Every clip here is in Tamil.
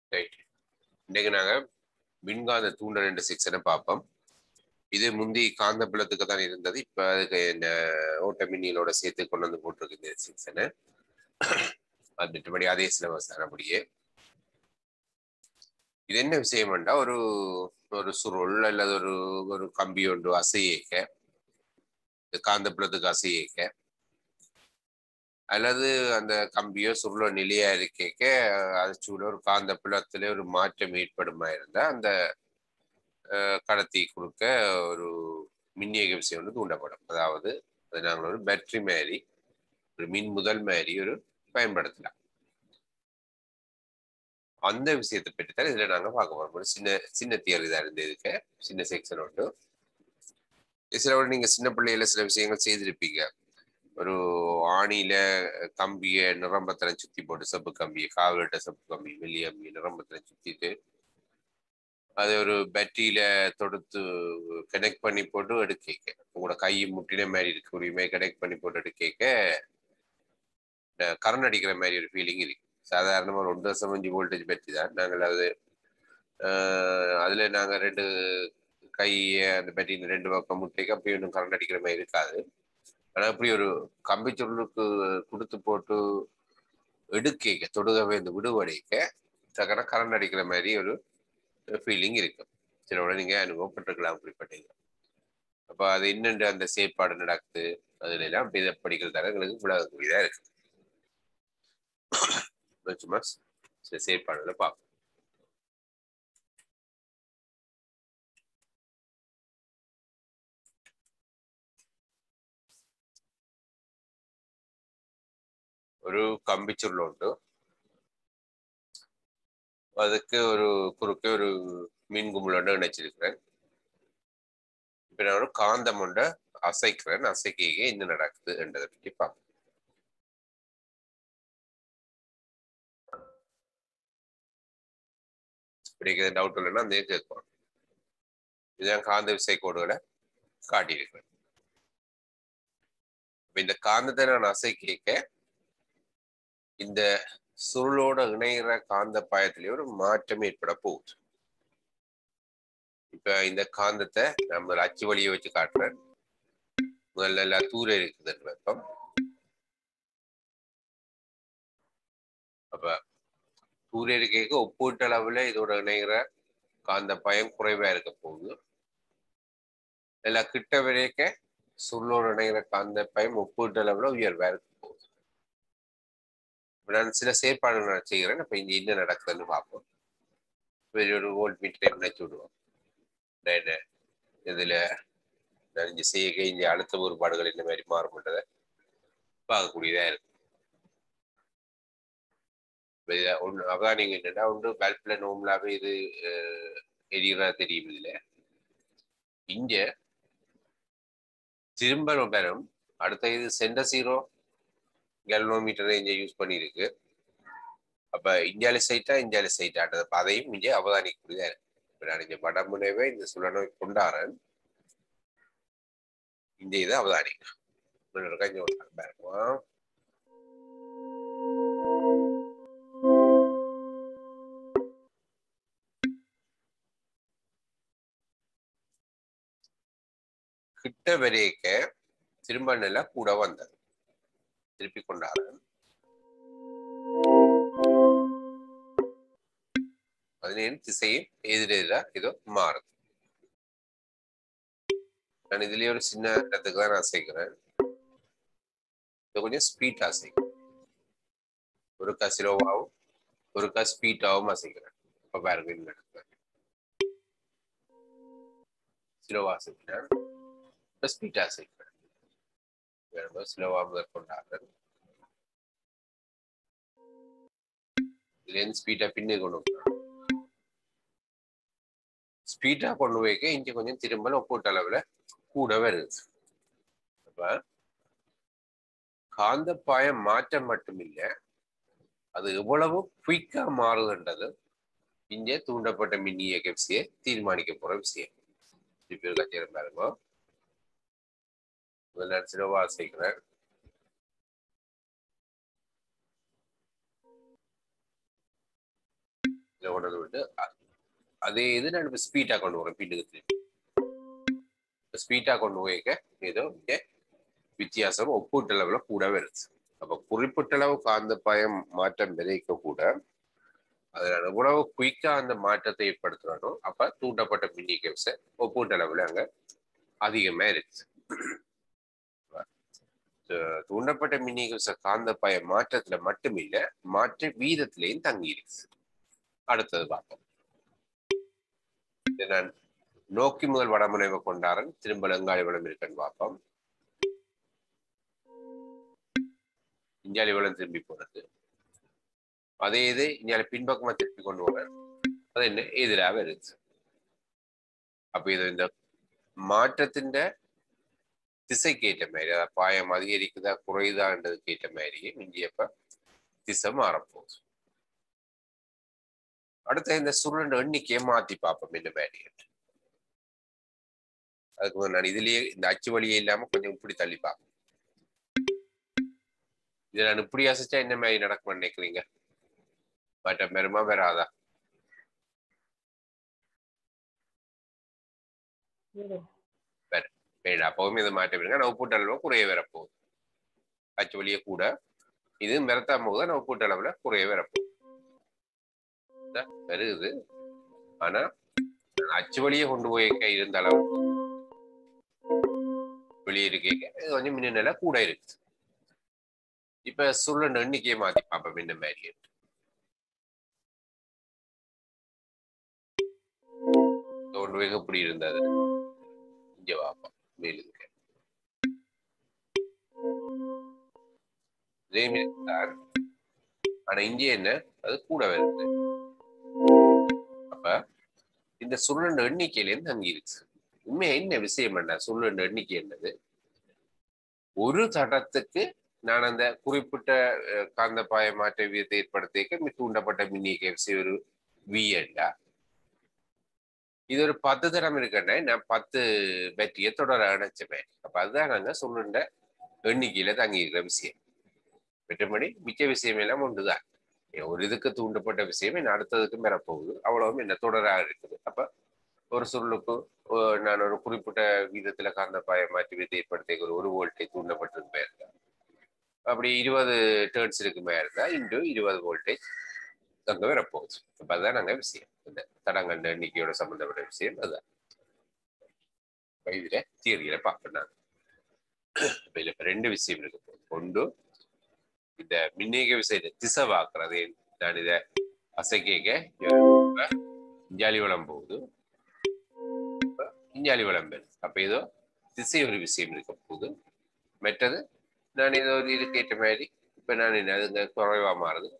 ரைட் இன்னைக்கு நாங்க மின்காந்த தூண்டல் என்ற செக்ஷனை பார்ப்போம் இது முந்தி காந்த புலத்துக்கு தான் இருந்தது இப்ப அதுக்கு இந்த ஓட்ட மின்னியலோட சேர்த்து கொண்டு வந்து போட்டிருக்கு இந்த செக்ஷனை அது மற்றபடி அதே சிலபஸ் தான் அப்படியே இது என்ன விஷயம்டா ஒரு ஒரு சுருள் அல்லது ஒரு ஒரு கம்பி ஒன்று அசையேக்க காந்த புலத்துக்கு அசையேக்க அல்லது அந்த கம்பியோ சுருளோ நிலையா இருக்கேக்க அது சூழ ஒரு காந்த புலத்துல ஒரு மாற்றம் ஏற்படுமா இருந்தா அந்த கடத்தி கொடுக்க ஒரு மின்னியக விஷயம் வந்து தூண்டப்படும் அதாவது அது நாங்கள் ஒரு பேட்டரி மாதிரி ஒரு மின் முதல் மாதிரி ஒரு பயன்படுத்தலாம் அந்த விஷயத்தை பற்றி தான் இதுல நாங்க பார்க்க போறோம் ஒரு சின்ன சின்ன தியரி தான் இருந்து இதுக்கு சின்ன செக்ஷன் உண்டு சில விட நீங்க சின்ன பிள்ளையில சில விஷயங்கள் செய்திருப்பீங்க ஒரு ஆணியில கம்பிய நிரம்பத்தில சுத்தி போட்டு சப்பு கம்பியை காவலிட்ட சப்பு கம்பி வெள்ளி கம்பி நிரம்பத்தில சுத்திட்டு அது ஒரு பேட்டரியில தொடுத்து கனெக்ட் பண்ணி போட்டு எடுக்க உங்களோட கை முட்டின மாதிரி இருக்கக்கூடிய கனெக்ட் பண்ணி போட்டு எடுக்க கரண்ட் அடிக்கிற மாதிரி ஒரு ஃபீலிங் இருக்கு சாதாரணமாக ஒரு ஒன்று வருஷம் அஞ்சு வோல்டேஜ் பேட்டரி தான் நாங்கள் அது அதில் நாங்கள் ரெண்டு கை அந்த பேட்டரி ரெண்டு பக்கம் முட்டைக்கு அப்படி ஒன்றும் கரண்ட் அடிக்கிற மாதிரி இருக்காது ஆனால் அப்படி ஒரு கம்பி சுருளுக்கு கொடுத்து போட்டு எடுக்க தொடுகவே இந்த விடுவடைக்க சக்கர கரண்ட் அடிக்கிற மாதிரி ஒரு ஃபீலிங் இருக்கும் சிலோட நீங்கள் அனுபவப்பட்டிருக்கலாம் அப்படிப்பட்டீங்க அப்போ அது என்னென்று அந்த செயற்பாடு நடக்குது அதுல எல்லாம் அப்படி இதை படிக்கிற தர எங்களுக்கு விளக்கக்கூடியதாக இருக்கு சும்மா சில செயற்பாடுகளை பார்ப்போம் ഒരു കമ്പിച്ചുള്ളുണ്ട് அதுக்கு ஒரு குறுக்கே ஒரு மீன் கும்பலோட இணைச்சிருக்கிறேன் இப்ப நான் ஒரு காந்தம் ஒன்றை அசைக்கிறேன் அசைக்க என்ன நடக்குது என்றதை பற்றி பார்ப்போம் இப்படி டவுட் இல்லைன்னா அந்த கேட்கும் இதுதான் காந்த விசை கோடுகளை காட்டியிருக்கிறேன் இப்ப இந்த காந்தத்தை நான் அசைக்க இந்த சுருளோட இணைகிற காந்த பாயத்திலேயே ஒரு மாற்றம் ஏற்பட போகுது இப்ப இந்த காந்தத்தை நம்ம அச்சு வழியை வச்சு காட்டுறேன் முதல்ல எல்லாம் தூர இருக்குதுன்னு வெப்பம் அப்ப தூர இருக்கைக்கு ஒப்பீட்டு அளவுல இதோட இணைகிற காந்த பயம் குறைவா இருக்க போகுது எல்லாம் கிட்ட வரைக்க சுருளோட இணைகிற காந்த பயம் ஒப்பீட்டு அளவுல உயர்வா இருக்க போகுது நான் சில செயற்பாடுகள் நான் செய்கிறேன் அப்ப இங்க என்ன நடக்குதுன்னு பார்ப்போம் ஒரு வோல்ட் மீட்டரை இணைச்சு விடுவோம் என்ன இதுல நான் இங்க செய்ய இங்க அழுத்த ஒருபாடுகள் இந்த மாதிரி மாறும்ன்றதை பார்க்கக்கூடியதா இருக்கும் ஒன்று அதான் நீங்க என்னன்னா ஒன்று பல்ப்ல நோம்பலாவே இது எரியறதா தெரியும் இதுல இங்க திரும்ப பெறும் அடுத்த இது சென்ட சீரோ கெலனோமீட்டரை இங்கே யூஸ் பண்ணியிருக்கு அப்போ இந்தியாவில் சைட்டா இந்தியாவில் சைட்டான்றது அதையும் இங்கே அவதானிக்கக்கூடியதாக இருக்கு இப்போ நான் இங்கே வடமுனைவே இந்த சுழனை கொண்டாடுறேன் இந்த இதை அவதானிக்கிறேன் இங்கே பாருங்க கிட்ட வரைக்க திரும்ப நிலை கூட வந்தது திருப்பி கொண்டாடுறேன் பதினேழு திசையும் எதிரெதிரா இதோ மாறுது நான் இதுலயே ஒரு சின்ன இடத்துக்கு தான் நான் சேர்க்கிறேன் இதை கொஞ்சம் ஸ்பீட் அசைக்கிறேன் ஒரு கா சிலோவாவும் ஒரு கா ஸ்பீட்டாவும் அசைக்கிறேன் இப்ப பாருங்க இந்த இடத்துல சிலோவா அசைக்கிறேன் இப்ப ஸ்பீட்டா அசைக்கிறேன் வேணும்போது ஸ்லோவா மேற்கொண்டார்கள் இதுலேருந்து ஸ்பீடா பின்னு கொண்டு போகிறாங்க ஸ்பீடா கொண்டு வைக்க இங்க கொஞ்சம் திரும்ப ஒப்பீட்டு அளவுல கூட வருது அப்ப காந்தப்பாயம் மாற்றம் மட்டும் இல்ல அது எவ்வளவு குயிக்கா மாறுதுன்றது இங்கே தூண்டப்பட்ட மின் இயக்கசியை தீர்மானிக்க போற விஷயம் இப்ப கட்சியம் பாருங்க முதல்ல சிலவா சேர்க்கிறேன் கொண்டு வந்து விட்டு அ- அதே இது நான் இப்போ ஸ்பீட்டாக கொண்டு போகிறேன் பின்னுக்கு திருப்பி ஸ்பீட்டாக கொண்டு போய்க்க ஏதோ இங்கே வித்தியாசம் ஒப்பீட்டு அளவில் கூட வருது அப்போ குறிப்பிட்ட அளவு காந்த பயம் மாற்றம் விதைக்க கூட அதில் எவ்வளவு குயிக்கா அந்த மாற்றத்தை ஏற்படுத்துறானோ அப்ப தூண்டப்பட்ட மின்னியக்க விசை ஒப்பீட்டு அளவில் அங்க அதிகமா இருக்கு து- தூண்டப்பட்ட மின்னியக்க விசை காந்த பய மாற்றத்துல மட்டுமில்ல மாற்ற வீதத்திலையும் தங்கி இருக்கு அடுத்தது பார்ப்போம் இது நான் நோக்கி முதல் வடமுனைவை கொண்டாரன் திரும்ப லங்காளி வளம் இருக்கன்னு பார்ப்போம் இஞ்சாலி வளம் திரும்பி போனது அதே இது இஞ்சாலி பின்பக்கமா திருப்பி கொண்டு வரேன் அது என்ன எதிராக வருது அப்ப இது இந்த மாற்றத்தின் திசைக்கு ஏற்ற மாதிரி அதாவது பாயம் அதிகரிக்குதா குறையுதான்றதுக்கு ஏற்ற மாதிரியே மிஞ்சியப்ப திசை மாறப்போகுது அடுத்த இந்த சுருளன் எண்ணிக்கையை மாத்தி பார்ப்போம் இந்த மாதிரி அதுக்கு முதல்ல நான் இதுலயே இந்த அச்சு வழியே இல்லாம கொஞ்சம் இப்படி தள்ளி பார்ப்போம் இதை நான் இப்படி அசைச்சா என்ன மாதிரி நடக்கும்னு நினைக்கிறீங்க மாற்றம் பெருமா வராதா வேண்டாம் அப்பவும் இதை மாற்ற விடுங்க நான் ஒப்பீட்டு அளவில் குறைய வரப்போகுது அச்சு வழியே கூட இது மிரத்தாம போது நான் ஒப்பீட்டு அளவில் குறைய வரப்போகுது இதா வருது ஆனா அச்சு வழியே கொண்டு போய் இருந்த அளவு வெளியே இருக்க இது கொஞ்சம் மின்னல கூட இருக்குது இப்ப சுருளன் எண்ணிக்கையை மாத்தி பார்ப்போம் இந்த மாதிரி கொண்டு போய் எப்படி இருந்தது இங்க பார்ப்போம் மேலுங்க இதே மாதிரி தான் ஆனா இங்க என்ன அது கூட வருது அப்ப இந்த சுருளன் எண்ணிக்கையிலேருந்து அங்க இருக்கு உண்மையா என்ன விஷயம் என்ன சுருளன் எண்ணிக்கை என்னது ஒரு தடத்துக்கு நான் அந்த குறிப்பிட்ட அஹ், காந்தப்பாய மாற்ற வீதத்தை ஏற்படுத்திக்க தூண்டப்பட்ட மின்னியக்க விசை ஒரு வி என்றா இது ஒரு பத்து தரம் இருக்குன்னா நான் பத்து பேட்டரியை தொடர அணைச்சமே அப்ப அதுதான் நாங்க சொல்லுண்ட எண்ணிக்கையில தங்கி இருக்கிற விஷயம் மற்றபடி மிச்ச விஷயம் எல்லாம் ஒன்றுதான் ஒரு இதுக்கு தூண்டப்பட்ட விஷயம் என்ன அடுத்ததுக்கு பெறப்போகுது அவ்வளவும் என்ன தொடராக இருக்குது அப்ப ஒரு சுருளுக்கு ஒ- நான் ஒரு குறிப்பிட்ட வீதத்துல காந்தப்பாய மாற்றி வீதத்தை ஏற்படுத்தி ஒரு ஒரு வோல்ட்டை தூண்டப்பட்டிருக்கு இருந்தா அப்படி இருபது டேர்ன்ஸ் இருக்குமே இருந்தா இன்டு இருபது வோல்டேஜ் அங்க வரப்போகுது அப்ப அதுதான் நாங்க விஷயம் இந்த தடங்கண்ட எண்ணிக்கையோட சம்பந்தப்பட்ட விஷயம் அதுதான் இப்ப இதுல தியரியில பார்ப்பேன் நான் இப்ப இதுல இப்ப ரெண்டு விஷயம் இருக்கு போகுது ஒன்று இந்த மின்னேக விஷயத்தை திசை பார்க்கறது நான் இத அசைக்க இஞ்சாலி வளம் போகுது இப்ப இஞ்சாலி வளம் வருது அப்ப ஏதோ திசை ஒரு விஷயம் இருக்க போகுது மற்றது நான் ஏதோ ஒரு இதுக்கு ஏற்ற மாதிரி இப்ப நான் என்ன அதுங்க குறைவா மாறுது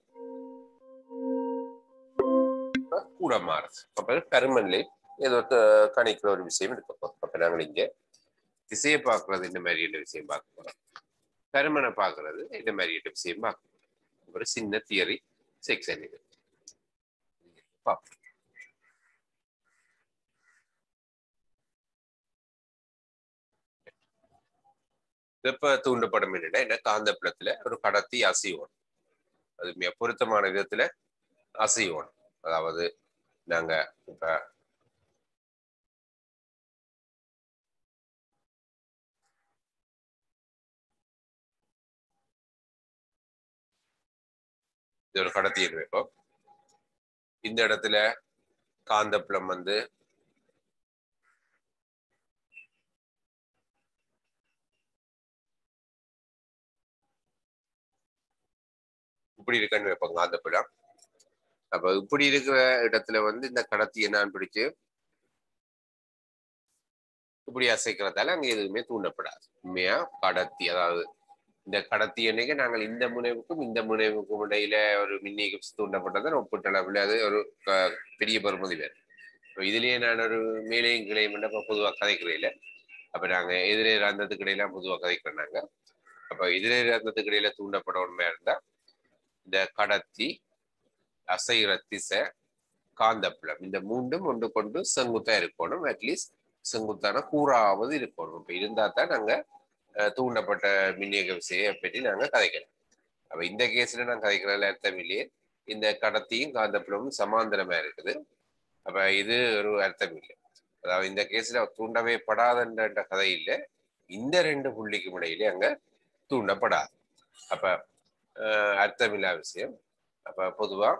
இப்ப கூட மாறுது அப்ப பெருமன்ல ஏதோ த- கணிக்கிற ஒரு விஷயம் இருக்க போகுது அப்ப நாங்கள் இங்க திசையை பார்க்கறது இந்த மாதிரி என்ன விஷயம் பார்க்க போறோம் கருமனை பார்க்கறது இந்த மாதிரி என்ன விஷயம் பார்க்க போறோம் ஒரு சின்ன தியரி செக்ஷன் இது பார்ப்போம் வெப்ப தூண்டப்படும் என்னன்னா என்ன காந்தப்புலத்துல ஒரு கடத்தி அசைவோம் அது மிக பொருத்தமான விதத்துல அசைவோம் அதாவது நாங்க இப்ப இது ஒரு கடத்தி வைப்போம் இந்த இடத்துல காந்தப்புலம் வந்து இப்படி இருக்குன்னு வைப்போம் காந்தப்புலம் அப்ப இப்படி இருக்கிற இடத்துல வந்து இந்த கடத்தி என்னான்னு பிடிச்சு இப்படி அசைக்கிறதால அங்க எதுவுமே தூண்டப்படாது உண்மையா கடத்தி அதாவது இந்த கடத்தி எண்ணிக்கை நாங்கள் இந்த முனைவுக்கும் இந்த முனைவுக்கும் இடையில ஒரு மின்னியக்கம் தூண்டப்பட்டதை ஒப்பிட்டளவில் அது ஒரு க- பெரிய பெருமதி வேறு இப்போ இதுலயே நான் ஒரு மேலையும் கிளையும் இப்போ பொதுவாக கதைக்கிறேன் அப்ப நாங்க எதிரே ரந்தத்துக்கு இடையில பொதுவாக கதைக்கிறோம் நாங்க அப்ப எதிரே ரந்தத்துக்கு இடையில தூண்டப்பட உண்மையா இருந்தா இந்த கடத்தி அசைகிற திசை காந்தப்புலம் இந்த மூன்றும் ஒன்று கொண்டு செங்குத்தா இருக்கணும் அட்லீஸ்ட் செங்குத்தான கூறாவது இருக்கணும் இப்ப இருந்தா தான் நாங்க அஹ், தூண்டப்பட்ட மின்னியக்க விசையை பற்றி நாங்க கதைக்கலாம் அப்ப இந்த கேஸ்ல நான் கதைக்கிறதுல அர்த்தம் இல்லையே இந்த கடத்தியும் காந்தப்புலமும் சமாந்தரமா இருக்குது அப்ப இது ஒரு அர்த்தம் இல்லை அதாவது இந்த கேஸ்ல தூண்டவே படாதன்ற கதை இல்லை இந்த ரெண்டு புள்ளிக்கும் இடையிலே அங்க தூண்டப்படாது அப்ப அஹ், அர்த்தமில்லா விஷயம் அப்ப பொதுவா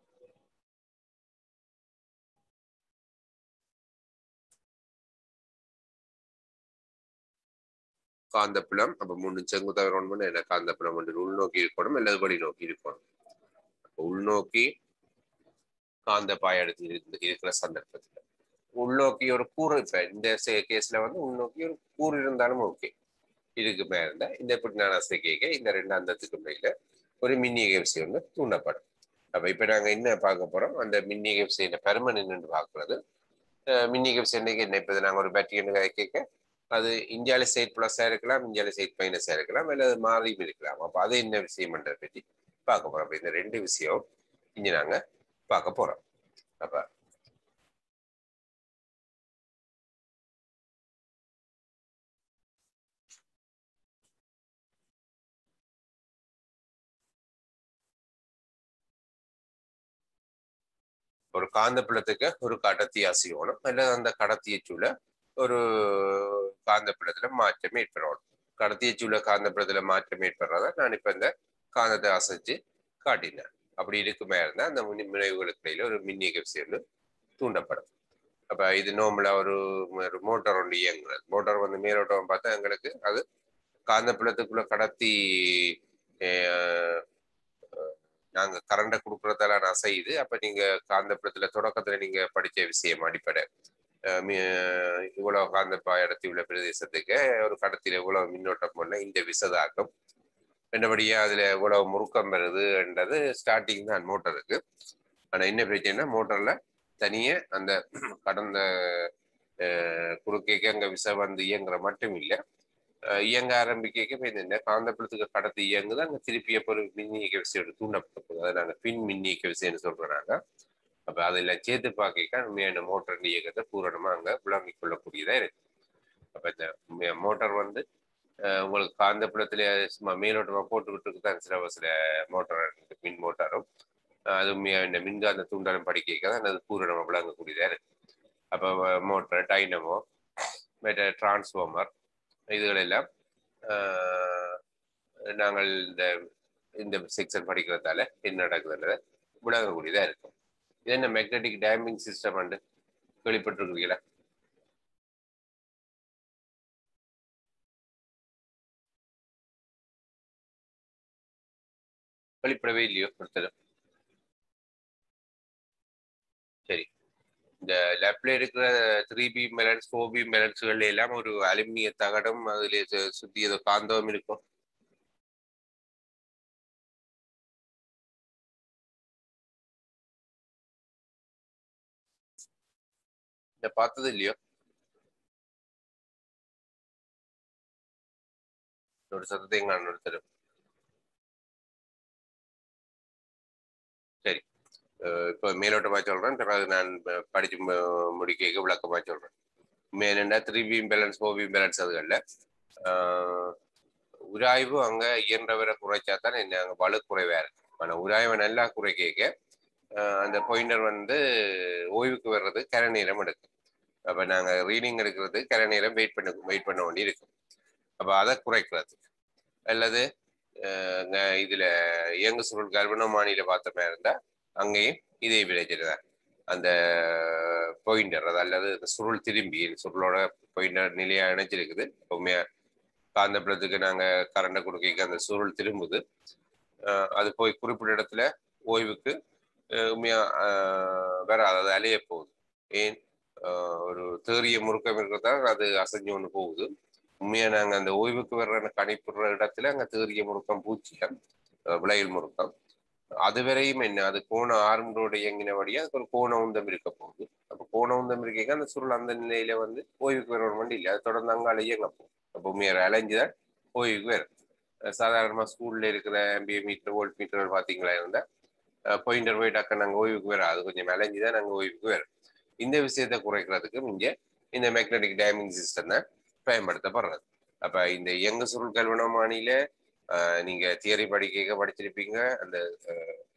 காந்தப்புலம் அப்ப மூணு செங்குத்தாக வரணும் என்ன காந்தப்புலம் ஒன்று உள்நோக்கி இருக்கணும் அல்லது வழி நோக்கி இருக்கணும் அப்ப உள்நோக்கி காந்த பாய எடுத்து இருக்கு- இருக்கிற சந்தர்ப்பத்துல உள்நோக்கி ஒரு கூறு இப்ப இந்த கேஸ்ல வந்து உள்நோக்கி ஒரு கூறு இருந்தாலும் ஓகே இதுக்கு மேல இருந்தா இந்த இப்படி நான் அசை கேட்க இந்த ரெண்டு அந்தத்துக்கு மேல ஒரு மின்னியக விசை வந்து தூண்டப்படும் அப்ப இப்ப நாங்க என்ன பார்க்க போறோம் அந்த மின்னியக விசையின பெர்மனன்ட் பார்க்கறது அஹ் மின்னியக விசை என்னைக்கு என்ன இப்ப நாங்க ஒரு பேட்டரி கேட்க அது இந்தியாவில சைட் பிளஸ்ஸா இருக்கலாம் இந்தியாவில சைட் மைனஸா இருக்கலாம் அல்லது மாறியும் இருக்கலாம் அப்ப அது என்ன விஷயம்ன்றதை பற்றி பார்க்க போறோம் அப்ப இந்த ரெண்டு விஷயம் இங்க நாங்க பார்க்க போறோம் அப்ப ஒரு காந்தப்புலத்துக்கு ஒரு கடத்தி அசையணும் அல்லது அந்த கடத்தியை சூழ ஒரு காந்தப்புலத்துல மாற்றம் ஏற்படணும் கடத்தியை சூழ காந்தப்புலத்துல மாற்றம் ஏற்படுறத நான் இப்ப இந்த காந்தத்தை அசைச்சு காட்டினேன் அப்படி இருக்குமே இருந்தா அந்த மின் விளைவுகளுக்கு இடையில ஒரு மின்னியக்க விசை வந்து தூண்டப்படும் அப்ப இது நோம்பலா ஒரு ஒரு மோட்டார் ஒன்று இயங்குறது மோட்டார் வந்து மேலோட்டம் பார்த்தா எங்களுக்கு அது காந்தப்புலத்துக்குள்ள கடத்தி அஹ், நாங்க கரண்ட கொடுக்கறதால அசையுது அப்ப நீங்க காந்தப்புலத்துல தொடக்கத்துல நீங்க படிச்ச விஷயம் அடிப்படை அஹ் மி- இவ்வளவு காந்த பாயடத்தி உள்ள பிரதேசத்துக்கு ஒரு கடத்தில இவ்வளவு மின்னோட்டம் பண்ண இந்த விசதாக்கம் என்னபடியா அதுல இவ்வளவு முறுக்கம் வருதுன்றது ஸ்டார்டிங் தான் மோட்டருக்கு ஆனா என்ன பிரச்சனைனா மோட்டர்ல தனியே அந்த கடந்த அஹ், குறுக்கேக்கு அங்க விசை வந்து இயங்குற மட்டும் இல்லை அஹ் இயங்க ஆரம்பிக்க இப்ப இந்த காந்தப்புலத்துக்கு கடத்தி இயங்குது அங்க திருப்பி எப்போ ஒரு மின்னியக்க விசையோட தூண்டப்பட்டது அதை நாங்க பின் மின்னியக்க விசைன்னு சொல்றாங்க அப்ப அதெல்லாம் சேர்த்து பார்க்க உண்மையான மோட்டர் இயக்கத்தை பூரணமா அங்க விளங்கிக் கொள்ளக்கூடியதா இருக்கு அப்ப இந்த மோட்டார் வந்து அஹ் உங்களுக்கு காந்தப்புலத்துல சும்மா மேலோட்டமா போட்டுக்கிட்டு இருக்கு தான் சில சில மோட்டார் இருக்கு மின் மோட்டாரும் அஹ் அது உண்மையா இந்த மின்காந்த தூண்டலும் படிக்க தான் அது பூரணமா விளங்கக்கூடியதா இருக்கு அப்ப மோட்டர் டைனமோ மற்ற டிரான்ஸ்ஃபார்மர் இதுகளெல்லாம் ஆஹ், நாங்கள் இந்த இந்த செக்ஷன் படிக்கிறதால என்ன நடக்குதுன்றத விளங்கக்கூடியதா இருக்கும் இது என்ன மேக்னெட்டிக் டேம்பிங் சிஸ்டம் வந்து கேள்விப்பட்டிருக்கிறீங்களா வெளிப்படவே இல்லையோ ஒருத்தர் சரி இந்த லேப்ல இருக்கிற த்ரீ பி மெலன்ஸ் ஃபோர் பி மெலன்ஸ்கள் எல்லாம் ஒரு அலுமினிய தகடம் அதுல சு- சுத்தி ஏதோ காந்தம் இருக்கும் இந்த பார்த்தது இல்லையோ ஒரு சத்தத்தை நான் ஒருத்தர் சரி அஹ் இப்போ மேலோட்டமா சொல்றேன் பிறகு நான் ப- படிச்சு மு- முடிக்க விளக்கமா சொல்றேன் மேலண்டா three B balance four B balance அதுகள்ல ஆஹ் உராய்வு அங்க இயன்றவரை குறைச்சா தான் என்ன அங்க வலு குறைவா இருக்கு ஆனா உராய்வை நல்லா குறைக்க ஆஹ் அந்த பாயிண்டர் வந்து ஓய்வுக்கு வர்றது கரை நேரம் எடுக்கும் அப்ப நாங்க ரீடிங் எடுக்கிறது கரை நேரம் வெயிட் பண்ண வெயிட் பண்ண வேண்டி இருக்கும் அப்ப அதை குறைக்கிறது அல்லது ஆஹ் இங்க இதுல இயங்கு சுருள் கர்ப்பணமானியில பார்த்த மாதிரி இருந்தா அங்கேயும் இதே விளைச்சல் அந்த பாயிண்டர் அது அல்லது அந்த சுருள் திரும்பி சுருளோட பாயிண்டர் நிலையா இணைச்சிருக்குது உண்மையா காந்தப்புலத்துக்கு நாங்க கரண்டை கொடுக்க அந்த சுருள் திரும்புது ஆஹ் அது போய் குறிப்பிட்ட இடத்துல ஓய்வுக்கு ஆஹ் உண்மையா ஆஹ் வேற அதாவது அலைய போகுது ஏன் ஆஹ் ஒரு தேறிய முறுக்கம் இருக்கிறதா அது அசைஞ்சு ஒன்று போகுது உண்மையா நாங்க அந்த ஓய்வுக்கு வர்ற கணிப்புற இடத்துல அங்க தேறிய முறுக்கம் பூச்சியம் ஆஹ் விளையல் முறுக்கம் அது வரையும் என்ன அது கோண ஆர்மரோட இயங்கினபடியா அதுக்கு ஒரு கோண உந்தம் இருக்க போகுது அப்ப கோண உந்தம் இருக்க அந்த சுருள் அந்த நிலையில வந்து ஓய்வுக்கு வர வண்டி இல்லை அது தொடர்ந்து அங்கால இயங்க போகும் அப்போ உண்மையார் அலைஞ்சுதான் ஓய்வுக்கு வரும் அஹ் சாதாரணமா ஸ்கூல்ல இருக்கிற எம்பிஏ மீட்டர் வோல்ட் மீட்டர் பாத்தீங்களா இருந்தா பாயிண்டர் போய் டக்க நாங்க ஓய்வுக்கு வரும் அது கொஞ்சம் அலைஞ்சுதான் நாங்க ஓய்வுக்கு வரும் இந்த விஷயத்தை குறைக்கிறதுக்கு இங்க இந்த மேக்னெட்டிக் டைமிங் சிஸ்டம் தான் பயன்படுத்தப்படுறது அப்ப இந்த இயங்கு சுருள் கல்வனமானியில ஆஹ் நீங்க தியரி படிக்க படிச்சிருப்பீங்க அந்த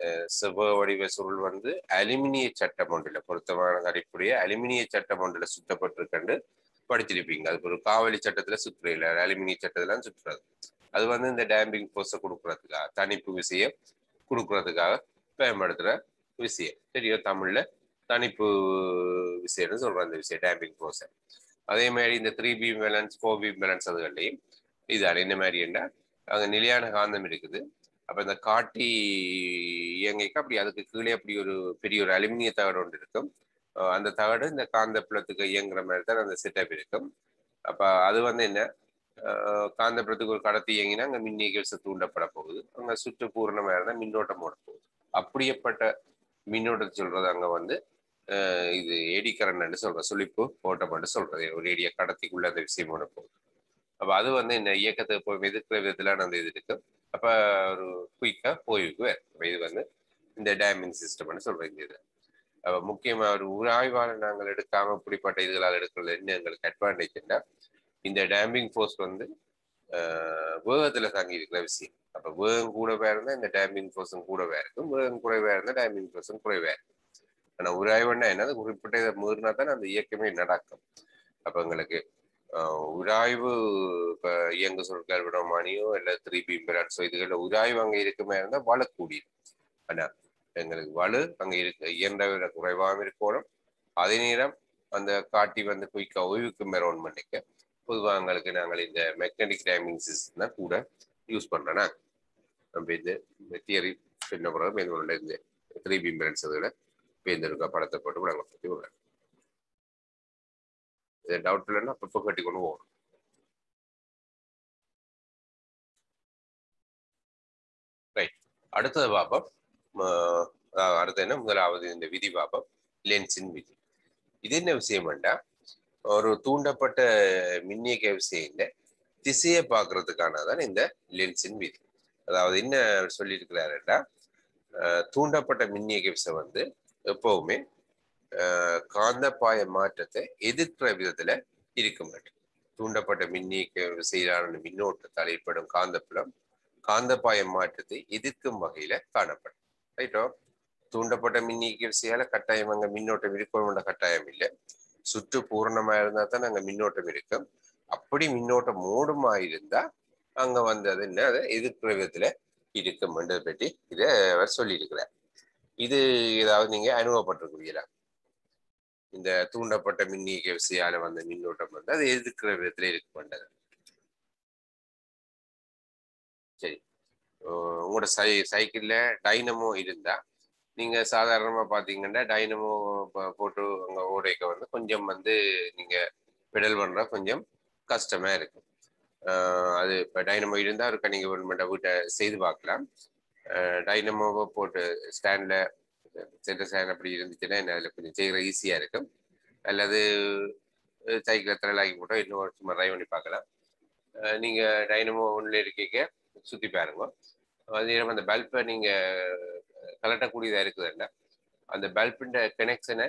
செவ்வக வடிவ சுருள் வந்து அலுமினிய சட்டம் ஒன்றில் பொருத்தமான அடிப்படைய அலுமினிய சட்டம் ஒன்றில் சுத்தப்பட்டிருக்கண்டு படிச்சிருப்பீங்க அது ஒரு காவலி சட்டத்துல சுற்றுல அலுமினிய சட்டத்துல சுற்றுறது அது வந்து இந்த டேம்பிங் போர்ஸை கொடுக்கறதுக்காக தணிப்பு விசையம் கொடுக்கறதுக்காக பயன்படுத்துற விஷயம் தெரியும் தமிழ்ல தணிப்பு விஷயம்னு சொல்றோம் அந்த விஷயம் டேம்பிங் போர்ஸை அதே மாதிரி இந்த three B balance four B balance அதுகள்லையும் இது இந்த மாதிரி என்ன அங்கே நிலையான காந்தம் இருக்குது அப்போ இந்த காட்டி இயங்கிக்க அப்படி அதுக்கு கீழே அப்படி ஒரு பெரிய ஒரு அலுமினிய தகடு ஒன்று இருக்கும் அந்த தகடு இந்த காந்த புலத்துக்கு இயங்குற மாதிரி தான் அந்த செட்டப் இருக்கும் அப்போ அது வந்து என்ன காந்த புலத்துக்கு ஒரு கடத்தி இயங்கினா அங்கே மின்னியல் தூண்டப்பட போகுது அங்கே சுற்று பூரணமாக இருந்தால் மின்னோட்டம் ஓட போகுது அப்படியேப்பட்ட மின்னோட்டத்தை சொல்றது அங்கே வந்து இது ஏடி கரண்ட்னு சொல்றோம் சுழிப்பு ஓட்டம்னு சொல்றது ஒரு ஏடிய கடத்திக்குள்ள அந்த விஷயம் ஓட போகுது அப்போ அது வந்து இந்த இயக்கத்தை போய் எதிர்க்கிற விதத்துல அந்த இது இருக்கு அப்போ ஒரு குயிக்கா ஓய்வுக்கு வேறு இது வந்து இந்த டேமிங் சிஸ்டம்னு சொல்றோம் இந்த இது அப்போ முக்கியமா ஒரு உராய்வாளர் நாங்கள் எடுக்காம இப்படிப்பட்ட இதுகளால் எடுக்கிறது என்ன எங்களுக்கு அட்வான்டேஜ்னா இந்த டேம்பிங் ஃபோர்ஸ் வந்து வேகத்துல தங்கி இருக்கிற விஷயம் அப்போ வேகம் கூடவே இருந்தால் இந்த டேம்பிங் ஃபோர்ஸும் கூடவே இருக்கும் வேகம் குறைவா இருந்தால் டேம்பிங் ஃபோர்ஸும் குறைவா இருக்கும் ஆனால் உராய்வுன்னா என்ன குறிப்பிட்ட இதை மீறினா தான் அந்த இயக்கமே நடக்கும் அப்போ எங்களுக்கு உராய்வு இப்போ இயங்கு சொற்கள் விடமானியோ இல்லை த்ரீ பி பிராட்ஸோ இதுகளில் உராய்வு அங்கே இருக்குமே இருந்தால் வளக்கூடியது ஆனால் எங்களுக்கு வலு அங்கே இருக்க இயன்ற விட குறைவாகவும் இருக்கணும் அதே நேரம் அந்த காட்டி வந்து குயிக்காக ஓய்வுக்கு மெரோன் பண்ணிக்க பொதுவாக எங்களுக்கு நாங்கள் இந்த மெக்கானிக் டைமிங் சிஸ்டம் தான் கூட யூஸ் பண்ணுறேன்னா நம்ம இந்த தியரி சொன்ன பிறகு எங்களோட இந்த த்ரீ பி பிராட்ஸ் அதில் பேர்ந்தெடுக்க படத்தை போட்டு நாங்கள் பற்றி விடுறேன் இது டவுட் இல்லைன்னா அப்பப்போ கட்டி கொண்டு போகணும் ரைட் அடுத்தது பார்ப்போம் அடுத்து என்ன முதலாவது இந்த விதி பார்ப்போம் லென்ஸின் விதி இது என்ன விஷயம் வேண்டா ஒரு தூண்டப்பட்ட மின்னியக்க விஷயம் திசையை பார்க்கறதுக்கானதான் இந்த லென்ஸின் விதி அதாவது என்ன சொல்லியிருக்கிறாருன்னா தூண்டப்பட்ட மின்னியக்க விசை வந்து எப்பவுமே காந்தப்பாய மாற்றத்தை எதிர்க்கிற விதத்துல இருக்க மாட்டேன் தூண்டப்பட்ட மின்னியக்க விசையிலான மின்னோட்டத்தால் ஏற்படும் காந்தப்புலம் காந்தப்பாய மாற்றத்தை எதிர்க்கும் வகையில காணப்படும் ரைட்டோ தூண்டப்பட்ட மின்னியக்க விசையால கட்டாயம் அங்க மின்னோட்டம் இருக்கணும்ன்ற கட்டாயம் இல்லை சுற்று பூரணமா இருந்தா தான் அங்க மின்னோட்டம் இருக்கும் அப்படி மின்னோட்டம் மூடுமா இருந்தா அங்க வந்து அது என்ன அதை எதிர்க்கிற விதத்துல இருக்கும்ன்றதை பற்றி இதை அவர் சொல்லியிருக்கிறார் இது ஏதாவது நீங்க அனுபவப்பட்டிருக்கிறீங்களா இந்த தூண்டப்பட்ட மின்னியக்க விசையால வந்த மின்னோட்டம் வந்து அது எதிர்க்கிற விதத்துல இருக்க மாட்டது சரி உங்களோட சை சைக்கிள்ல டைனமோ இருந்தா நீங்க சாதாரணமா பாத்தீங்கன்னா டைனமோ போட்டு அங்க ஓடைக்க வந்து கொஞ்சம் வந்து நீங்க பெடல் பண்ற கொஞ்சம் கஷ்டமா இருக்கும் அது இப்போ டைனமோ இருந்தால் ஒரு நீங்க கவர்மெண்ட்டை வீட்டை செய்து பார்க்கலாம் டைனமோவை போட்டு ஸ்டாண்டில் சென்டர் ஸ்டாண்ட் அப்படி இருந்துச்சுன்னா என்ன அதில் கொஞ்சம் செய்கிற ஈஸியாக இருக்கும் அல்லது சைக்கிளை திரளாக்கி போட்டோம் இன்னும் சும்மா ட்ரைவ் பண்ணி பார்க்கலாம் நீங்கள் டைனமோ ஒன்றில் இருக்கீங்க சுற்றி பாருங்க அதே நேரம் அந்த பல்பை நீங்கள் கலட்டக்கூடியதாக இருக்குதுல்ல அந்த பல்பின் கனெக்ஷனை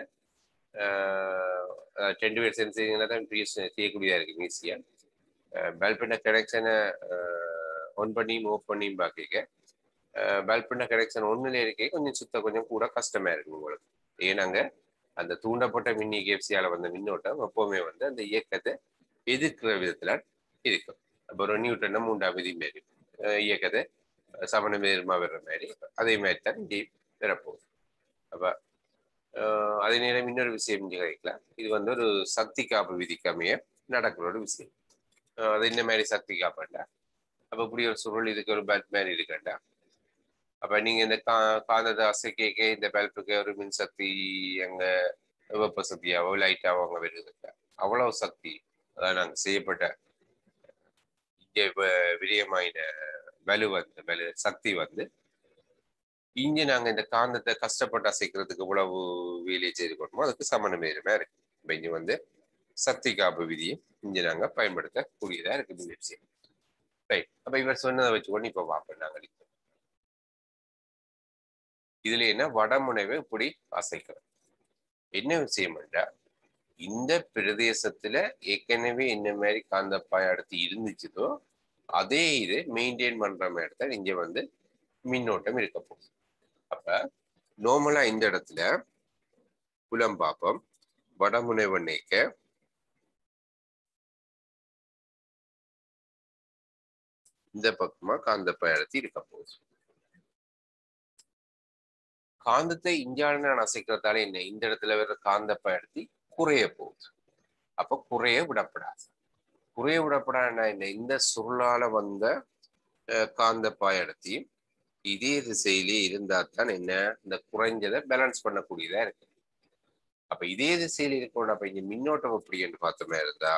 டென் வேர் சென்சிங்னா தான் செய்யக்கூடியதாக இருக்குது ஈஸியாக பல்பின் கனெக்ஷனை ஒன் பண்ணியும் ஓஃப் பண்ணியும் பார்க்க பல்பின் கனெக்ஷன் ஒன்றுல இருக்கே கொஞ்சம் சுத்த கொஞ்சம் கூட கஷ்டமா இருக்கும் உங்களுக்கு ஏன்னாங்க அந்த தூண்டப்பட்ட மின் கேப்சியால வந்த மின்னோட்டம் எப்பவுமே வந்து அந்த இயக்கத்தை எதிர்க்கிற விதத்துல இருக்கும் அப்போ ஒரு நியூட்டன மூன்றாம் விதி மாரி இயக்கத்தை சமண வேறுமா வர்ற மாதிரி அதே மாதிரி தான் இங்கே வரப்போகுது அப்போ அதே நேரம் இன்னொரு விஷயம் இங்கே கிடைக்கலாம் இது வந்து ஒரு சக்தி காப்பு விதிக்கு அமைய நடக்கிற ஒரு விஷயம் அது இந்த மாதிரி சக்தி காப்பாண்டா அப்போ இப்படி ஒரு சுருள் இதுக்கு ஒரு பல்ப் மாதிரி இருக்கண்டா அப்ப நீங்க இந்த கா காந்தத்தை அசைக்க இந்த பல்புக்கு ஒரு மின்சக்தி அங்க வெப்ப சக்தியாவோ லைட்டாவோ அங்க வருது அவ்வளவு சக்தி அதாவது நாங்க செய்யப்பட்ட இங்கே விரியமாயின வலு வந்து வலு சக்தி வந்து இங்க நாங்க இந்த காந்தத்தை கஷ்டப்பட்டு அசைக்கிறதுக்கு இவ்வளவு வேலையை செய்து கொண்டோமோ அதுக்கு சமணம் வேறுமே இருக்கு இப்ப இங்க வந்து சக்தி காப்பு விதியை இங்க நாங்க பயன்படுத்தக்கூடியதா இருக்கு இந்த விஷயம் ரைட் அப்ப இவர் சொன்னதை வச்சுக்கொண்டு இப்ப பார்ப்போம் நாங்கள் இதுல என்ன வடமுனைவை இப்படி அசைக்கிறோம் என்ன விஷயம் என்றா இந்த பிரதேசத்துல ஏற்கனவே என்ன மாதிரி காந்தப்பாய் அடுத்து இருந்துச்சுதோ அதே இது மெயின்டைன் பண்ற மாதிரி தான் இங்க வந்து மின்னோட்டம் இருக்க போகுது அப்ப நார்மலா இந்த இடத்துல புலம் பார்ப்போம் வடமுனைவு நீக்க இந்த பக்கமா காந்த பயணத்தி இருக்க போகுது காந்தத்தை இஞ்சால நான் அசைக்கிறதால என்ன இந்த இடத்துல வர்ற காந்த பயணத்தி குறைய போகுது அப்ப குறைய விடப்படாது குறைய விடப்படாதுன்னா என்ன இந்த சுருளால வந்த அஹ், காந்த பயணத்தி இதே திசையிலே இருந்தா தான் என்ன இந்த குறைஞ்சதை பேலன்ஸ் பண்ணக்கூடியதா இருக்கு அப்ப இதே திசையில இருக்கணும் அப்ப இங்க மின்னோட்டம் எப்படி என்று பார்த்தோமே இருந்தா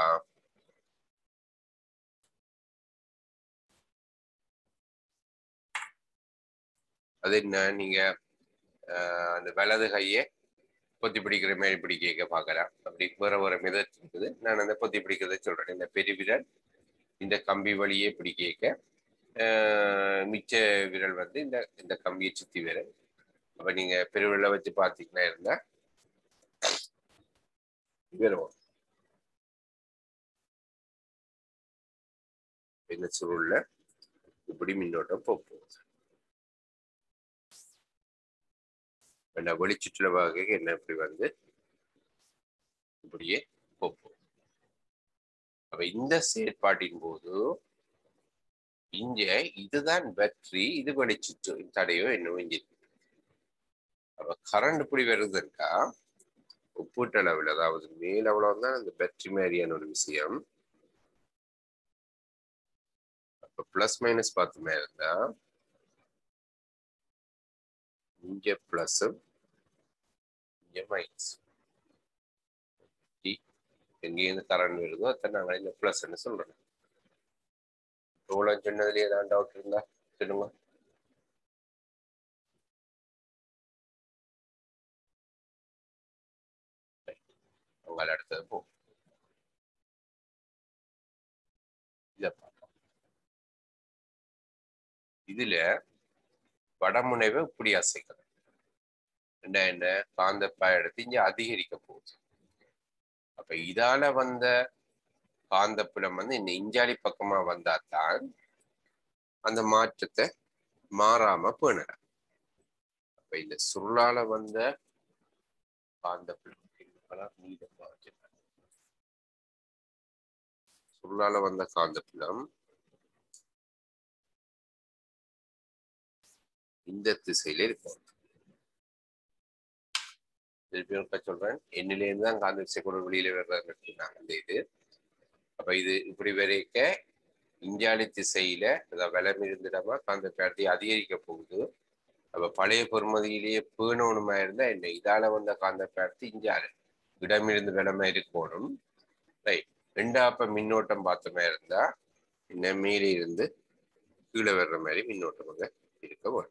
அது என்ன நீங்க ஆஹ், அந்த வலது கையை பொத்தி பிடிக்கிற மாதிரி பிடிக்க பார்க்கலாம் அப்படி வேற வேற மிதம் இருக்குது நான் அந்த பொத்தி பிடிக்கிறத சொல்றேன் இந்த பெருவிரல் இந்த கம்பி வழியே பிடிக்க ஆஹ், மிச்ச விரல் வந்து இந்த இந்த கம்பியை சுத்தி விரல் அப்ப நீங்க பெருவிரலை வச்சு பார்த்தீங்கன்னா இருந்தா வரும் இந்த சுருள்ல இப்படி மின்னோட்டம் போக போகுது அந்த வெளிச்சுற்றுல வகை என்ன இப்படி வந்து இப்படியே போக போகுது அப்ப இந்த செயற்பாட்டின் போது இங்க இதுதான் பேட்டரி இது வெளிச்சுற்று தடையோ என்னவோ இங்க இருக்கு. அப்ப கரண்ட் இப்படி வருதுன்னா ஒப்பீட்டளவில் அதாவது மேல் அவ்வளவு தான் அந்த பேட்டரி மாதிரியான ஒரு விஷயம் அப்ப பிளஸ் மைனஸ் பார்த்துமே இருந்தா இங்க பிளஸ் இங்க மைனஸ் எங்கேருந்து கரண்ட் வருதோ அத்தனை நாங்கள் இந்த பிளஸ்ன்னு சொல்றோம் இவ்வளவு சொன்னதுல ஏதாவது டவுட் இருந்தா சொல்லுங்க உங்களை அடுத்தது போ இத பார்ப்போம் இதுல வடமுனைவை இப்படி அசைக்கணும் என்ன என்ன காந்த பயணத்தை இங்க அதிகரிக்க போகுது அப்ப இதால வந்த காந்தப்புலம் வந்து இந்த இஞ்சாலி பக்கமா வந்தா தான் அந்த மாற்றத்தை மாறாம பேணலாம் அப்ப இந்த சுருளால வந்த காந்தப்புலம் நீளமா வச்சிருக்காங்க. சுருளால வந்த காந்தப்புலம் இந்த திசையில இருக்கும் திருப்பி ஒருக்கா சொல்றேன் என்னில இருந்து தான் காந்த விசை கூட வெளியில வர்றாங்க அந்த இது அப்ப இது இப்படி வரைக்க இஞ்சாலி திசையில அதாவது விலம் இருந்திடமா காந்த பேரத்தை அதிகரிக்க போகுது அப்ப பழைய பொறுமதியிலேயே பேணணுமா இருந்தா என்ன இதால வந்த காந்த பேரத்தை இஞ்சால இடமிருந்து விலமா இருக்கணும் ரைட் ரெண்டாப்ப மின்னோட்டம் பார்த்தோமா இருந்தா என்ன மேலே இருந்து கீழே வர்ற மாதிரி மின்னோட்டம் அங்க இருக்க வேணும்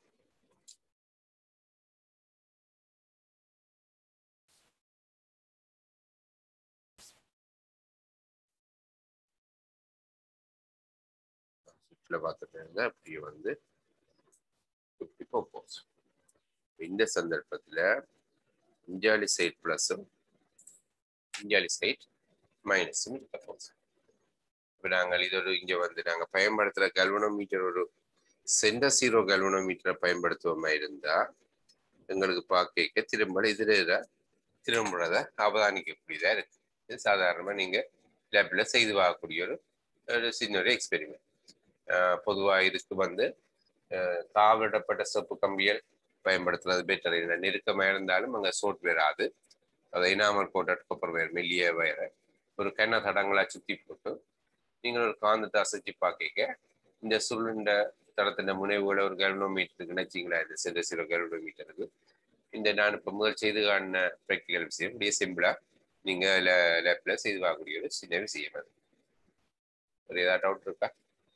சுற்றுல பார்த்துட்டு இருந்தா அப்படியே வந்து இப்படி போகும் இந்த சந்தர்ப்பத்துல இஞ்சாலி சைட் பிளஸும் இஞ்சாலி சைட் மைனஸும் இருக்க போகுது இப்போ நாங்கள் இது ஒரு இங்க வந்து நாங்கள் பயன்படுத்துகிற கல்வனோமீட்டர் ஒரு சென்ட சீரோ கல்வனோமீட்டரை பயன்படுத்துவோமா இருந்தா எங்களுக்கு பார்க்க திரும்ப இதுல திரும்புறத அவதானிக்கக்கூடியதா இருக்கு இது சாதாரணமா நீங்க லேப்ல செய்து பார்க்கக்கூடிய ஒரு ஒரு சின்ன ஒரு எக்ஸ்பெரிமெண்ட் பொதுவாக இதுக்கு வந்து அஹ், காவிடப்பட்ட செப்பு கம்பியல் பயன்படுத்துறது பெட்டர் இல்லை நெருக்கமாக இருந்தாலும் அங்கே சோட் வராது அதை இனாமல் போட்ட கொப்பர் வேர் மெல்லிய வேற ஒரு கெண்ண தடங்களா சுத்தி போட்டு நீங்கள் ஒரு காந்தத்தை அசைச்சு பார்க்க இந்த சுருண்ட தடத்தின் முனைவுகளை ஒரு கல்வனோமீட்டருக்கு நினைச்சிங்களா இந்த சில சில கல்வனோமீட்டருக்கு இந்த நான் இப்போ முதல் செய்து காணின ப்ராக்டிக்கல் விஷயம் இப்படியே சிம்பிளா நீங்க லேப்ல செய்து பார்க்கக்கூடிய ஒரு சின்ன விஷயம் அது ஒரு ஏதாவது டவுட் இருக்கா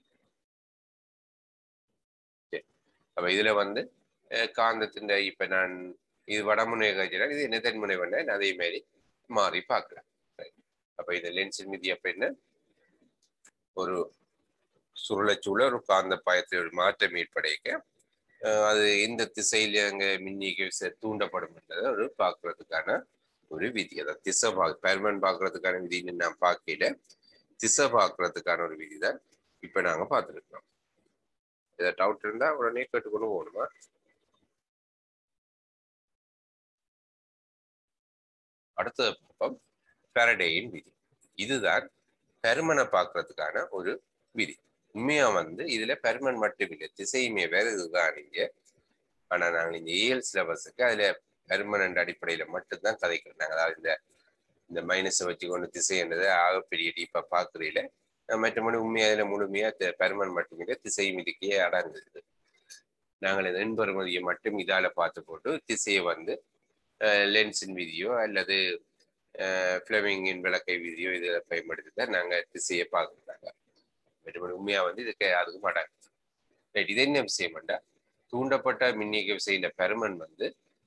சரி அப்ப இதுல வந்து அஹ், காந்தத்தின் இப்ப நான் இது வடமுனை காய்ச்சல் இது என்ன தென்முனை பண்ணேன் அதே மாதிரி மாறி பார்க்கலாம் Right. அப்ப இந்த லென்ஸின் மீதி அப்ப என்ன ஒரு சுருளச்சூழ ஒரு காந்த பாயத்தில் ஒரு மாற்றம் ஏற்படைக்க அஹ், அது எந்த திசையில அங்க மின்னிக்கு விசை தூண்டப்படும் என்றதை ஒரு பார்க்கறதுக்கான ஒரு விதி அதான் திசை பா பெர்மன் பார்க்கறதுக்கான விதின்னு நான் பார்க்கல திசை பார்க்கறதுக்கான ஒரு விதி தான் இப்ப நாங்க பார்த்துருக்கோம் ஏதாவது டவுட் இருந்தா உடனே கேட்டுக்கொண்டு போகணுமா அடுத்தது பார்ப்போம் ஃபெரடேயின் விதி இதுதான் பெருமனை பார்க்கறதுக்கான ஒரு விதி உண்மையா வந்து இதுல பெருமன் மட்டும் இல்லை திசையுமே வேற இதுதான் இங்க ஆனா நாங்க இந்த ஏஎல் சிலபஸுக்கு அதுல பெர்மனண்ட் அடிப்படையில மட்டும்தான் கதைக்கிறோம் நாங்க அதாவது இந்த இந்த மைனஸை வச்சுக்கொண்டு திசைன்றது ஆகப்பெரிய டீப்பா பாக்குறதுல மற்றபடி உண்மையா இதுல முழுமையா பெருமன் மட்டுமே திசை மிதிக்கையே அடங்குது நாங்கள் இந்த எண்பருமதியை மட்டும் இதால பார்த்து போட்டு திசையை வந்து லென்ஸின் விதியோ அல்லது ஃபிளமிங்கின் விளக்கை விதியோ இதில் பயன்படுத்தி தான் நாங்கள் திசையை பார்க்குறாங்க மற்றபடி உண்மையா வந்து இதுக்கு அதுக்கு மாட்டாங்க ரைட் இது என்ன விஷயம்டா தூண்டப்பட்ட மின்னியக்க விசையின் பெருமன் வந்து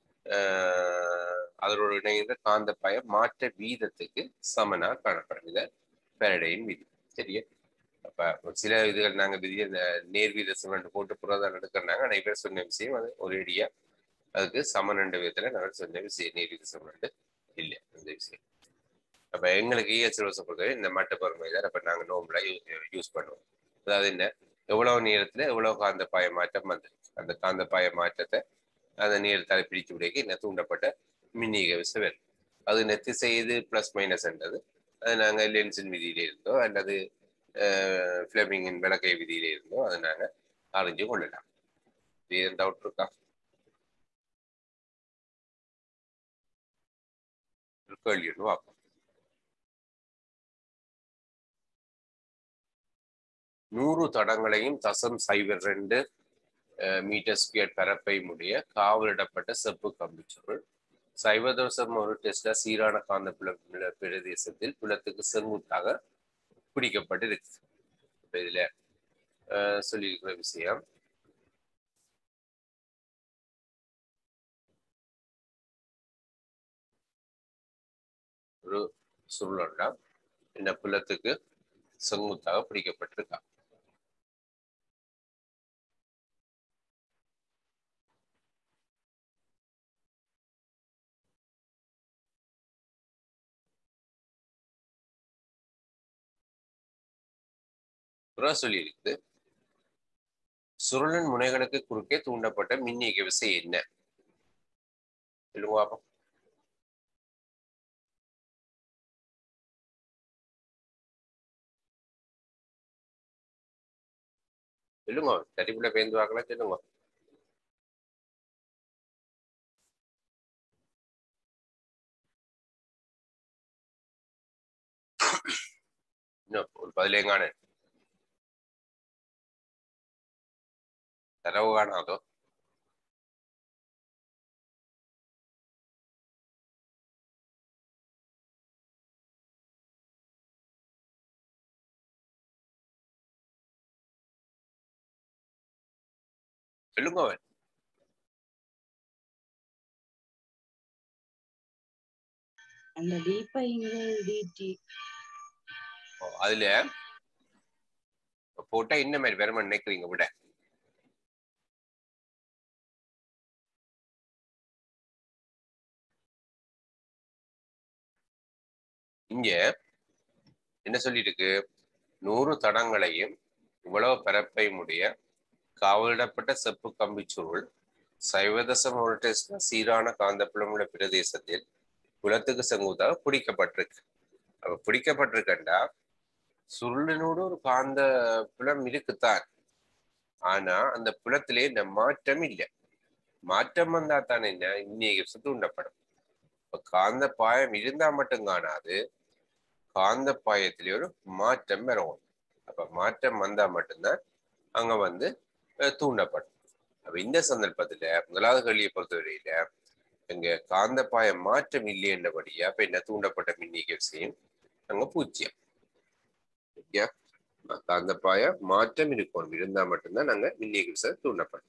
அதனோட இணைந்த காந்த பய மாற்ற வீதத்துக்கு சமனா காணப்படும் இதை பெரடையின் விதி சரியா அப்ப சில இதுகள் நாங்க விதிய இந்த நேர்வீத சமன் போட்டு புறதான் எடுக்கிறாங்க நிறைய பேர் சொன்ன விஷயம் அது ஒரேடியா அதுக்கு சமனண்ட விதத்துல நாங்கள் சொன்ன விஷயம் நேர்வீத சமனண்டு இல்லை அந்த விஷயம் அப்ப எங்களுக்கு இஎஸ்எல்வச பொறுத்தவரை இந்த மட்ட பொறுமை தான் அப்ப நாங்க நோம்புல யூஸ் பண்ணுவோம் அதாவது என்ன எவ்வளவு நேரத்துல எவ்வளவு காந்த பாய மாற்றம் வந்திருக்கு அந்த காந்த பாய மாற்றத்தை அந்த நேரத்தால் பிடிச்சு விடைக்கு என்ன தூண்டப்பட்ட மின்னிக விசை வரும் அது நெத்தி செய்து பிளஸ் மைனஸ் என்றது அது நாங்கள் லென்ஸின் விதியில இருந்தோ அல்லது ஃபிளமிங்கின் விளக்கை விதியில இருந்தோ அதை நாங்கள் அறிஞ்சு கொள்ளலாம் இது டவுட் இருக்கா கேள்வி ஒன்று பார்ப்போம் நூறு தடங்களையும் தசம் சைபர் ரெண்டு மீட்டர் ஸ்கொயர் பரப்பை முடிய காவலிடப்பட்ட செப்பு கம்பிச்சுருள் சைவதோசம் ஒரு டெஸ்ட்ல சீரான காந்த புல பிரதேசத்தில் புலத்துக்கு செங்குத்தாக பிடிக்கப்பட்டு இருக்கு இப்ப இதுல சொல்லியிருக்கிற விஷயம் ஒரு சுருளண்டா இந்த புலத்துக்கு செங்குத்தாக பிடிக்கப்பட்டிருக்கா சொல்லியிருக்கு சுருளன் முனைகளுக்கு குறுக்கே தூண்டப்பட்ட மின்னியக்க விசை என்ன சொல்லுங்க சொல்லுங்க தடிப்புல பேந்து வாக்கலாம் சொல்லுங்க ஒரு பதிலே காண തരവ് കാണാതോ சொல்லுங்க அவன் அந்த டிபைங்கள் டிடி அதுல போட்டா என்ன மாதிரி வேற நினைக்கிறீங்க விட இங்க என்ன சொல்லியிருக்கு நூறு தடங்களையும் இவ்வளவு பரப்பை முடிய காவலிடப்பட்ட செப்பு கம்பிச்சுருள் சைவதசம் வோல்டேஜ் சீரான காந்தப்புலமுள்ள பிரதேசத்தில் குலத்துக்கு செங்குத்தாக பிடிக்கப்பட்டிருக்கு அப்ப பிடிக்கப்பட்டிருக்கண்டா சுருளினோடு ஒரு காந்த புலம் இருக்குத்தான் ஆனா அந்த புலத்திலே இந்த மாற்றம் இல்லை மாற்றம் வந்தா தான் என்ன இன்னைக்கு தூண்டப்படும் இப்ப காந்த பாயம் இருந்தா மட்டும் காணாது காந்த பாயத்திலே ஒரு மாற்றம் வரும் அப்ப மாற்றம் வந்தா மட்டும்தான் அங்க வந்து தூண்டப்படும் அப்ப இந்த சந்தர்ப்பத்துல முதலாவது கேள்வியை பொறுத்தவரையில இங்க காந்த பாய மாற்றம் இல்லை என்றபடியா அப்ப என்ன தூண்டப்பட்ட மின்னியக்க விசையும் அங்க பூஜ்ஜியம் சரியா காந்த பாய மாற்றம் இருக்கணும் இருந்தா மட்டும்தான் நாங்க மின்னியக்க விசை தூண்டப்படும்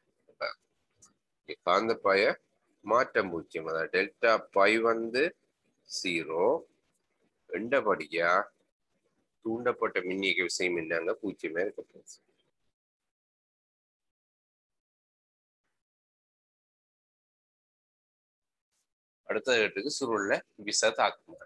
காந்த பாய மாற்றம் பூஜ்ஜியம் அதாவது டெல்டா பை வந்து ஜீரோ ரெண்டபடியா தூண்டப்பட்ட மின்னியக்க விசையும் என்னங்க பூஜ்ஜியமே இருக்க அடுத்த இடத்துக்கு சுருள்ல விச தாக்குமாறு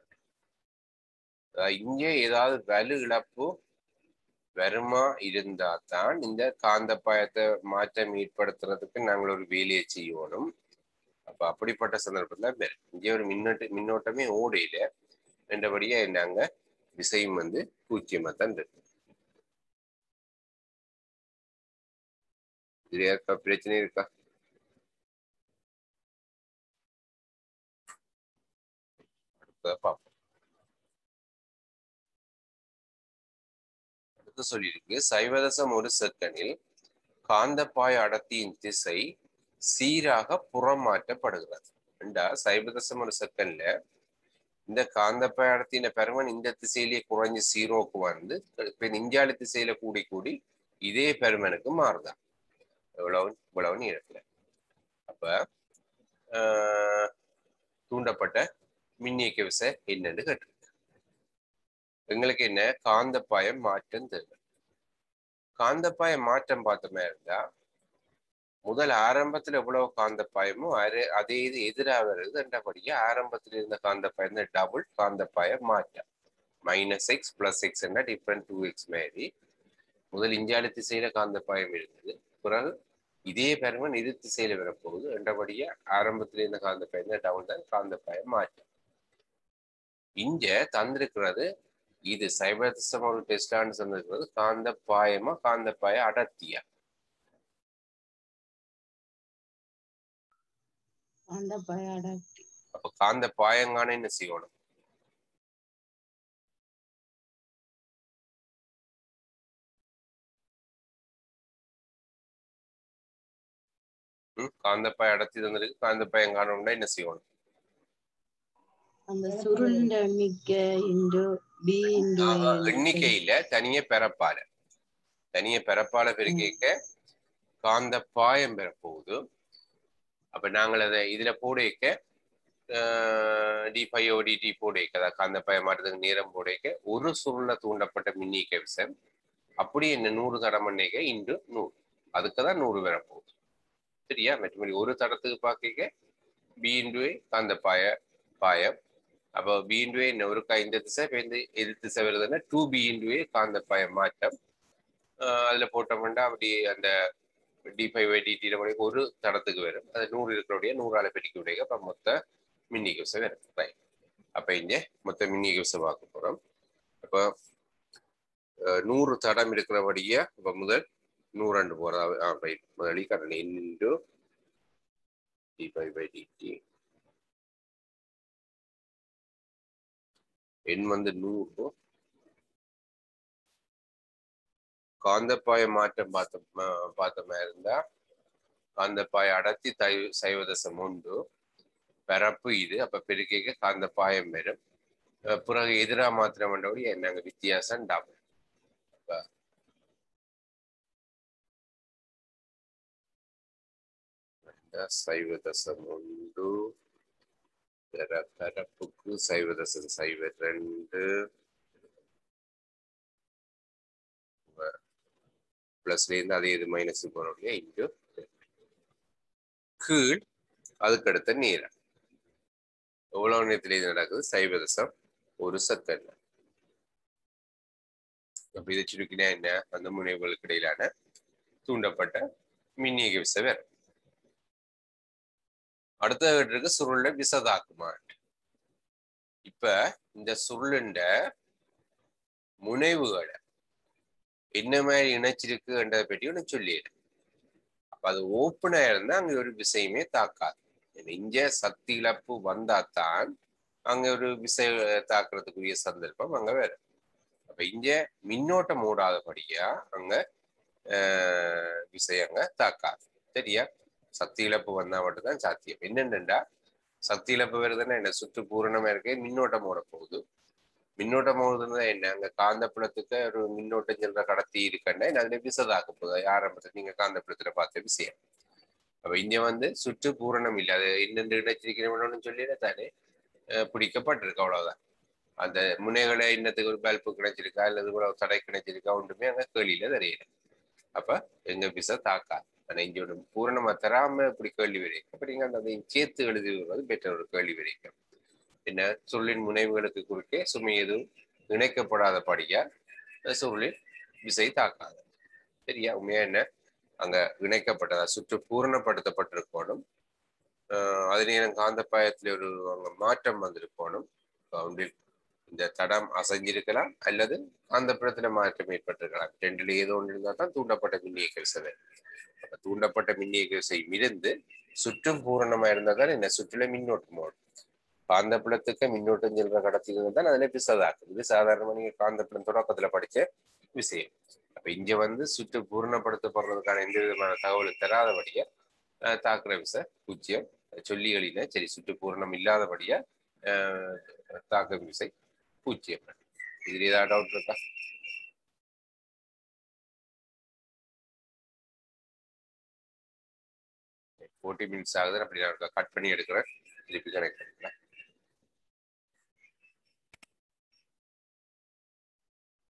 இங்கே ஏதாவது வலு இழப்பு வருமா இருந்தா தான் இந்த காந்த பாயத்தை மாற்றம் ஏற்படுத்துறதுக்கு நாங்கள் ஒரு வேலையை செய்யணும் அப்ப அப்படிப்பட்ட சந்தர்ப்பத்துல வேறு இங்கே ஒரு மின்னோட்ட மின்னோட்டமே ஓடையில என்றபடியா என்னங்க விசையும் வந்து பூஜ்ஜியமா தான் இருக்கு இதுல இருக்கா பிரச்சனை இருக்கா அடுத்ததா பார்ப்போம் அடுத்து சொல்லியிருக்கு சைவதசம் ஒரு செகண்டில் காந்தப்பாய அடர்த்தியின் திசை சீராக புறமாற்றப்படுகிறது ரெண்டா சைவதசம் ஒரு செகண்ட்ல இந்த காந்தப்பாய அடர்த்தியின் பெருமன் இந்த திசையிலேயே குறைஞ்சு சீரோக்கு வந்து இப்ப இந்தியாளி திசையில கூடி கூடி இதே பெருமனுக்கு மாறுதான் எவ்வளவு இவ்வளவு நீளத்துல அப்ப ஆஹ், தூண்டப்பட்ட மின்னியக்க விசை என்னன்னு கேட்டிருக்கு எங்களுக்கு என்ன காந்தப்பாய மாற்றம் தேவை காந்தப்பாய மாற்றம் பார்த்தோமே இருந்தா முதல் ஆரம்பத்துல எவ்வளவு காந்தப்பாயமோ அரு- அதே இது எதிராக வருது என்றபடியே ஆரம்பத்துல இருந்த காந்தப்பாயம் டபுள் காந்தப்பாய மாற்றம் மைனஸ் எக்ஸ் பிளஸ் எக்ஸ் என்ன டிஃப்ரெண்ட் டூ எக்ஸ் மாதிரி முதல் இஞ்சாலி திசையில காந்தப்பாயம் இருந்தது பிறகு இதே பெருமன் எதிர் திசையில வரப்போகுது என்றபடியே ஆரம்பத்துல இருந்த காந்தப்பாயம் டபுள் தான் காந்தப்பாயம் மாற்றம் இங்க தந்திருக்கிறது இது சைபர் ஒரு டெஸ்டான்னு தந்திருக்கிறது காந்தப்பாயமா காந்தப்பாய அடர்த்தியா அந்த பய அடர்த்தி அப்ப காந்த பாயங்கான என்ன செய்யணும் ம், காந்தப்பாய் அடர்த்தி தந்திருக்கு காந்தப்பாயம் காணணும்னா என்ன செய்யணும் அந்த சுருண்ட மிக்க இன்டு பி இன்டு எண்ணிக்கையில தனிய பெறப்பால தனிய பெறப்பால பெருக்கிக்க காந்த பாயம் பெறப்போகுது அப்ப நாங்கள் அதை இதுல போடைக்க டி ஃபைவ் டிடி போடைக்க அதாவது காந்த பாயம் மாற்றத்துக்கு நேரம் போடைக்க ஒரு சுருள தூண்டப்பட்ட மின்னியக்க விசம் அப்படி என்ன நூறு தடமண்ணிக்க இன்று நூறு அதுக்கு தான் நூறு பெறப்போகுது சரியா மற்றபடி ஒரு தடத்துக்கு பார்க்க பி இன்டு காந்த பாய பாயம் அப்போ பி இன்டுவே ஒரு இந்த திசை இப்போ இந்த எதிர் திசை வருதுன்னா டூ பி இன்டுவே காந்த பாய மாற்றம் ஆஹ் அதுல போட்டோம்னா அப்படி அந்த டி ஃபைவ் டிடி ஒரு தடத்துக்கு வரும் அது நூறு இருக்கிறோடைய நூறால பெருக்கியுடைய அப்போ மொத்த மின்னி விசை வரும் ரைட் அப்போ இங்க மொத்த மின்னி விசை பார்க்க போறோம் அப்போ ஆஹ் நூறு தடம் இருக்கிறபடியே இப்போ முதல் நூறாண்டு போறதா ரைட் முதலி கரணி into D phi by DT எண் வந்து நூறு காந்தப்பாய மாற்றம் பார்த்த பார்த்த மாதிரி இருந்தா காந்தப்பாய அடர்த்தி தை சைவதசம் உண்டு பிறப்பு இது அப்ப பெருக்கைக்கு காந்தப்பாயம் வரும் அஹ் பிறகு எதிரா மாத்திரம் பண்ணபடி என்னங்க வித்தியாசம் டபுள் சைவதசம் உண்டு பிற பரப்புக்கு சைவதசம் சைவ ரெண்டு பிளஸ்ல இருந்து அதே இது மைனஸ் போறோம் இல்லையா இன்டு கீழ் அதுக்கடுத்த நீரம் எவ்வளவு நேரத்துல இது நடக்குது சைவதசம் ஒரு செகண்ட் அப்ப இதை சுருக்கினா என்ன அந்த முனைவுகளுக்கு இடையிலான தூண்டப்பட்ட மின்னியக விசை வேற அடுத்த இருக்கு சுருள விசதாக்குமான் இப்ப இந்த சுருளுண்ட முனைவுகளை என்ன மாதிரி இணைச்சிருக்குன்றதை பற்றி ஒன்று சொல்லிடுறேன் அப்ப அது ஓப்பனா இருந்தா அங்க ஒரு விசையுமே தாக்காது இங்க சக்தி இழப்பு வந்தாதான் அங்க ஒரு விசை தாக்குறதுக்குரிய சந்தர்ப்பம் அங்க வேற அப்ப இங்க மின்னோட்டம் ஓடாதபடியா அங்க ஆஹ் விசை அங்க தாக்காது சரியா சக்தி இழப்பு வந்தா மட்டும்தான் சாத்தியம் என்னென்னண்டா சக்தி இழப்பு வருதுன்னா என்ன சுற்று பூரணமா இருக்கு மின்னோட்டம் ஓட போகுது மின்னோட்டம் ஓடுதுன்னா என்ன அங்க காந்தப்புலத்துக்கு ஒரு மின்னோட்டம் செல்ற கடத்தி இருக்கண்டா அதுல விசதாக்க போகுது ஆரம்பத்துல நீங்க காந்தப்புலத்துல பார்த்த விஷயம் அப்ப இங்க வந்து சுற்று பூரணம் இல்லை அது இன்னென்று இணைச்சிருக்கிறவனு சொல்லி தானே பிடிக்கப்பட்டிருக்கு அவ்வளவுதான் அந்த முனைகளை இன்னத்துக்கு ஒரு பல்பு கிடைச்சிருக்கா அல்லது கூட தடை கிடைச்சிருக்கா ஒன்றுமே அங்க கேள்வியில தெரியல அப்ப எங்க விச தாக்காது ஆனா இங்க ஒரு பூரணமா தராம இப்படி கேள்வி வரைக்கும் அப்ப நீங்க அந்த அதை சேர்த்து எழுதுவது பெற்ற ஒரு கேள்வி வரைக்கும் என்ன சொல்லின் முனைவுகளுக்கு குறுக்கே சுமை எதுவும் இணைக்கப்படாதபடியா சொல்லின் விசை தாக்காது சரியா உண்மையா என்ன அங்க இணைக்கப்பட்டதா சுற்று பூரணப்படுத்தப்பட்டிருக்கணும் மாதிரி நேரம் காந்தப்பாயத்தில் ஒரு அங்க மாற்றம் வந்திருக்கணும் கவுண்டில் இந்த தடம் அசைஞ்சிருக்கலாம் அல்லது காந்தப்புலத்துல மாற்றம் ஏற்பட்டிருக்கலாம் ரெண்டுல ஏதோ ஒன்று இருந்தால் தான் தூண்டப்பட்ட மின்னியக்கல் செதல் அப்ப தூண்டப்பட்ட மின்னியக்கல் செய் மிதந்து சுற்றும் பூரணமா இருந்தால் தான் என்ன சுற்றுல மின்னோட்டம் ஓடும் காந்தப்புலத்துக்கு மின்னோட்டம் செல்ற கடத்திகள் தான் அதுல பிசதாக்கும் இது சாதாரணமா நீங்க காந்தப்புலம் தொடக்கத்துல படிச்ச விஷயம் அப்ப இங்க வந்து சுற்று பூரணப்படுத்தப்படுறதுக்கான எந்த விதமான தகவலும் தராதபடியா அஹ், தாக்குற விசை பூஜ்ஜியம் சொல்லிகளின சரி சுற்று பூரணம் இல்லாதபடியா அஹ், தாக்கும் விசை பூஜ்ஜியம் இதுல ஏதாவது டவுட் இருக்கா ஃபோர்ட்டி மினிட்ஸ் ஆகுது அப்படி நான் கட் பண்ணி எடுக்கிறேன் திருப்பி கனெக்ட் பண்ணிக்கலாம்